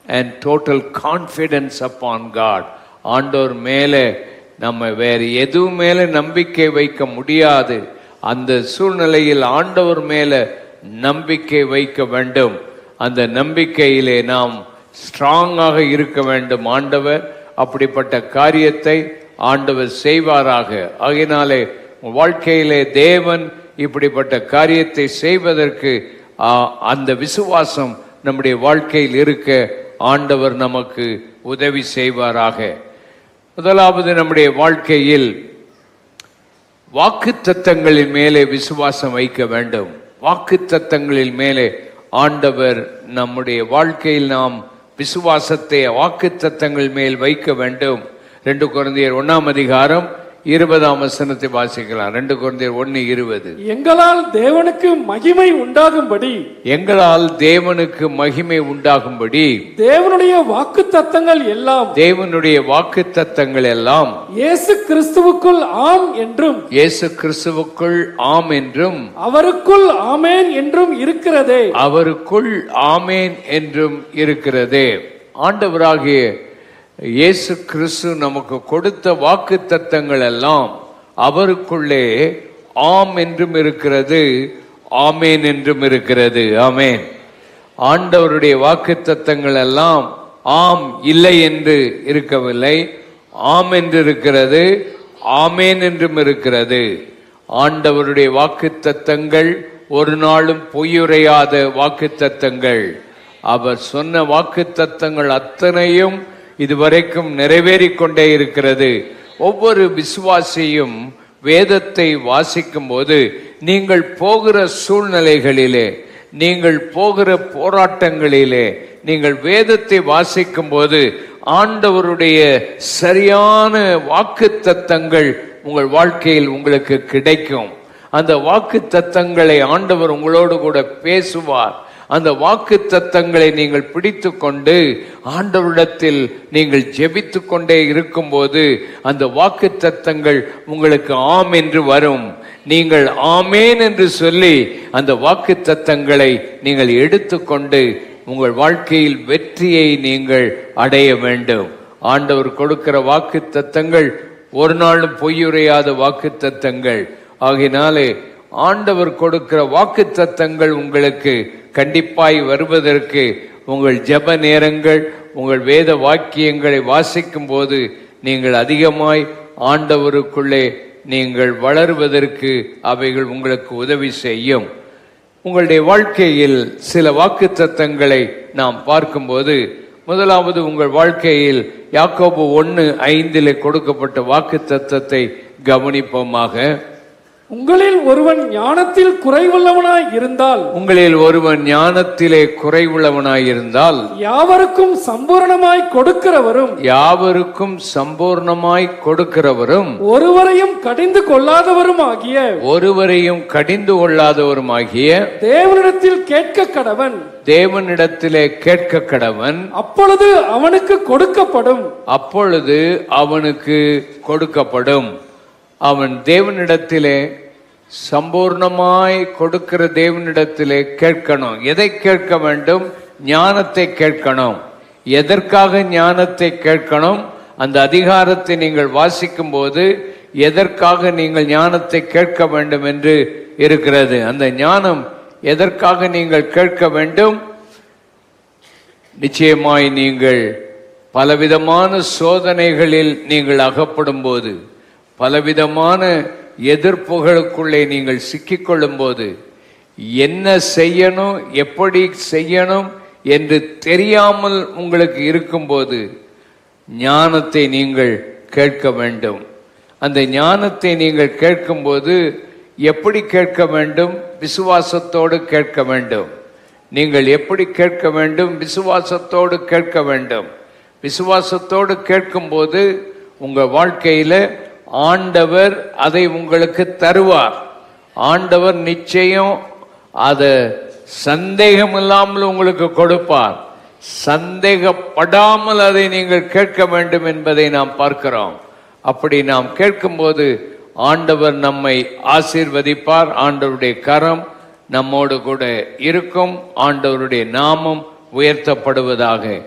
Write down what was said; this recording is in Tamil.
and total confidence upon God. ஆண்டவர் மேலே நம்ம வேற எது மேல நம்பிக்கை வைக்க முடியாது அந்த சூழ்நிலையில் ஆண்டவர் மேல நம்பிக்கை வைக்க வேண்டும் அந்த நம்பிக்கையிலே நாம் ஸ்ட்ராங்காக இருக்க வேண்டும் ஆண்டவர் அப்படிப்பட்ட காரியத்தை ஆண்டவர் செய்வாராக ஆகையினாலே உன் வாழ்க்கையிலே தேவன் இப்படிப்பட்ட காரியத்தை செய்வதற்கு ஆ, அந்த விசுவாசம் நம்முடைய வாழ்க்கையில் இருக்க ஆண்டவர் நமக்கு உதவி செய்வாராக முதலாவது நம்முடைய வாழ்க்கையில் வாக்கு தத்தங்களின் மேலே விசுவாசம் வைக்க வேண்டும் வாக்கு தத்தங்களின் மேலே ஆண்டவர் நம்முடைய வாழ்க்கையில் நாம் விசுவாசத்தை வாக்கு தத்தங்கள் மேல் வைக்க வேண்டும் ரெண்டு குழந்தையர் ஒண்ணாம் அதிகாரம் இருபதாம் வசனத்தை வாசிக்கலாம் ரெண்டு குழந்தையர் ஒன்னு இருபது எங்களால் தேவனுக்கு மகிமை உண்டாகும்படி எங்களால் தேவனுக்கு மகிமை உண்டாகும்படி தேவனுடைய வாக்கு தத்தங்கள் எல்லாம் தேவனுடைய வாக்கு தத்தங்கள் எல்லாம் இயேசு கிறிஸ்துவுக்குள் ஆம் என்றும் இயேசு கிறிஸ்துவுக்குள் ஆம் என்றும் அவருக்குள் ஆமேன் என்றும் இருக்கிறதே அவருக்குள் ஆமேன் என்றும் இருக்கிறது ஆண்டவராகிய இயேசு கிறிஸ்து நமக்கு கொடுத்த வாக்கு தத்தங்கள் எல்லாம் அவருக்குள்ளே ஆம் என்றும் இருக்கிறது ஆமேன் என்றும் இருக்கிறது ஆமேன் ஆண்டவருடைய வாக்கு தத்தங்கள் எல்லாம் ஆம் இல்லை என்று இருக்கவில்லை ஆம் என்று இருக்கிறது ஆமேன் என்றும் இருக்கிறது ஆண்டவருடைய வாக்கு தத்தங்கள் ஒரு நாளும் பொய்யுரையாத வாக்கு தத்தங்கள் அவர் சொன்ன வாக்கு தத்தங்கள் அத்தனையும் இதுவரைக்கும் நிறைவேறிக் கொண்டே இருக்கிறது ஒவ்வொரு விசுவாசியும் வேதத்தை வாசிக்கும் போது நீங்கள் போகிற சூழ்நிலைகளிலே நீங்கள் போகிற போராட்டங்களிலே நீங்கள் வேதத்தை வாசிக்கும் போது ஆண்டவருடைய சரியான வாக்கு தத்தங்கள் உங்கள் வாழ்க்கையில் உங்களுக்கு கிடைக்கும் அந்த வாக்கு தத்தங்களை ஆண்டவர் உங்களோடு கூட பேசுவார் அந்த வாக்கு தத்தங்களை நீங்கள் பிடித்து கொண்டு ஆண்டவரிடத்தில் நீங்கள் ஜெபித்து கொண்டே இருக்கும்போது அந்த வாக்கு தத்தங்கள் உங்களுக்கு ஆம் என்று வரும் நீங்கள் ஆமேன் என்று சொல்லி அந்த வாக்கு தத்தங்களை நீங்கள் எடுத்துக்கொண்டு உங்கள் வாழ்க்கையில் வெற்றியை நீங்கள் அடைய வேண்டும் ஆண்டவர் கொடுக்கிற வாக்கு தத்தங்கள் ஒரு நாளும் பொய்யுரையாத வாக்கு தத்தங்கள் ஆகினாலே ஆண்டவர் கொடுக்கிற வாக்கு தத்தங்கள் உங்களுக்கு கண்டிப்பாய் வருவதற்கு உங்கள் ஜெப நேரங்கள் உங்கள் வேத வாக்கியங்களை வாசிக்கும் போது நீங்கள் அதிகமாய் ஆண்டவருக்குள்ளே நீங்கள் வளருவதற்கு அவைகள் உங்களுக்கு உதவி செய்யும் உங்களுடைய வாழ்க்கையில் சில வாக்கு தத்தங்களை நாம் பார்க்கும்போது முதலாவது உங்கள் வாழ்க்கையில் யாக்கோபு ஒன்று ஐந்திலே கொடுக்கப்பட்ட வாக்கு தத்தத்தை கவனிப்போமாக உங்களில் ஒருவன் ஞானத்தில் குறைவுள்ளவனாய் இருந்தால் உங்களில் ஒருவன் ஞானத்திலே குறைவுள்ளவனாயிருந்தால் யாவருக்கும் சம்பூரணமாய் கொடுக்கிறவரும் யாவருக்கும் சம்பூர்ணமாய் கொடுக்கிறவரும் ஒருவரையும் கடிந்து கொள்ளாதவரும் ஆகிய ஒருவரையும் கடிந்து கொள்ளாதவருமாகிய தேவனிடத்தில் கேட்க கடவன் தேவனிடத்திலே கேட்க கடவன் அப்பொழுது அவனுக்கு கொடுக்கப்படும் அப்பொழுது அவனுக்கு கொடுக்கப்படும் அவன் தேவனிடத்திலே சம்பூர்ணமாய் கொடுக்கிற தேவனிடத்திலே கேட்கணும் எதை கேட்க வேண்டும் ஞானத்தை கேட்கணும் எதற்காக ஞானத்தை கேட்கணும் அந்த அதிகாரத்தை நீங்கள் வாசிக்கும் போது எதற்காக நீங்கள் ஞானத்தை கேட்க வேண்டும் என்று இருக்கிறது அந்த ஞானம் எதற்காக நீங்கள் கேட்க வேண்டும் நிச்சயமாய் நீங்கள் பலவிதமான சோதனைகளில் நீங்கள் அகப்படும் போது பலவிதமான எதிர்ப்புகளுக்குள்ளே நீங்கள் சிக்கிக்கொள்ளும் போது என்ன செய்யணும் எப்படி செய்யணும் என்று தெரியாமல் உங்களுக்கு இருக்கும்போது ஞானத்தை நீங்கள் கேட்க வேண்டும் அந்த ஞானத்தை நீங்கள் கேட்கும்போது எப்படி கேட்க வேண்டும் விசுவாசத்தோடு கேட்க வேண்டும் நீங்கள் எப்படி கேட்க வேண்டும் விசுவாசத்தோடு கேட்க வேண்டும் விசுவாசத்தோடு கேட்கும்போது உங்க வாழ்க்கையில ஆண்டவர் அதை உங்களுக்கு தருவார் ஆண்டவர் நிச்சயம் அதை சந்தேகம் இல்லாமல் உங்களுக்கு கொடுப்பார் சந்தேகப்படாமல் அதை நீங்கள் கேட்க வேண்டும் என்பதை நாம் பார்க்கிறோம் அப்படி நாம் கேட்கும்போது ஆண்டவர் நம்மை ஆசீர்வதிப்பார் ஆண்டவருடைய கரம் நம்மோடு கூட இருக்கும் ஆண்டவருடைய நாமம் உயர்த்தப்படுவதாக